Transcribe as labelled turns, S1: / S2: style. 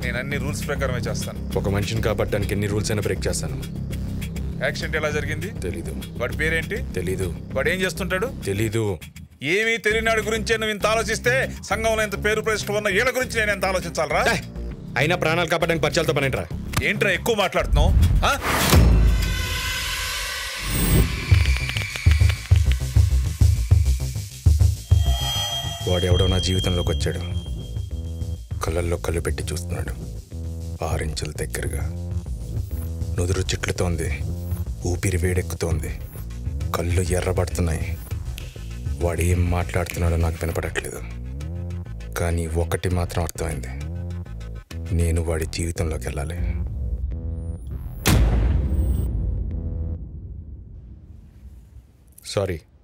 S1: నేను అన్ని రూల్స్ ప్రకారమే చేస్తాను
S2: ఒక మనిషిని కాపాడడానికి ఎన్ని రూల్స్ అయినా బ్రేక్ చేస్తాను
S1: యాక్సిడెంట్ ఎలా జరిగింది
S2: తెలీదు
S1: వాడి పేరేంటి
S2: తెలీదు
S1: వాడు ఏం చేస్తుంటాడు
S2: తెలీదు
S1: ఏమీ తెలియనాడు గురించే నువ్వు ఇంత ఆలోచిస్తే సంఘంలో ఇంత పేరు ప్రతిష్ట ఉన్న వీళ్ళ గురించి నేను ఎంత ఆలోచించాలరా
S2: డాయ్! అయినా ప్రాణాలు కాపాడడానికి పరిచయాలతో పనేంట్రా
S1: ఏంట్రా ఎక్కువ మాట్లాడుతున్నావు ఆ?
S2: వాడెవడో నా జీవితంలోకి వచ్చాడు కళ్ళల్లో కళ్ళు పెట్టి చూస్తున్నాడు ఆరించుల దగ్గరగా నుదురు చిట్లుతోంది ఊపిరి వేడెక్కుతోంది కళ్ళు ఎర్రబడుతున్నాయి వాడు ఏం మాట్లాడుతున్నాడో నాకు వినపడట్లేదు కానీ ఒకటి మాత్రం అర్థమైంది నేను వాడి జీవితంలోకి వెళ్ళాలి సారీ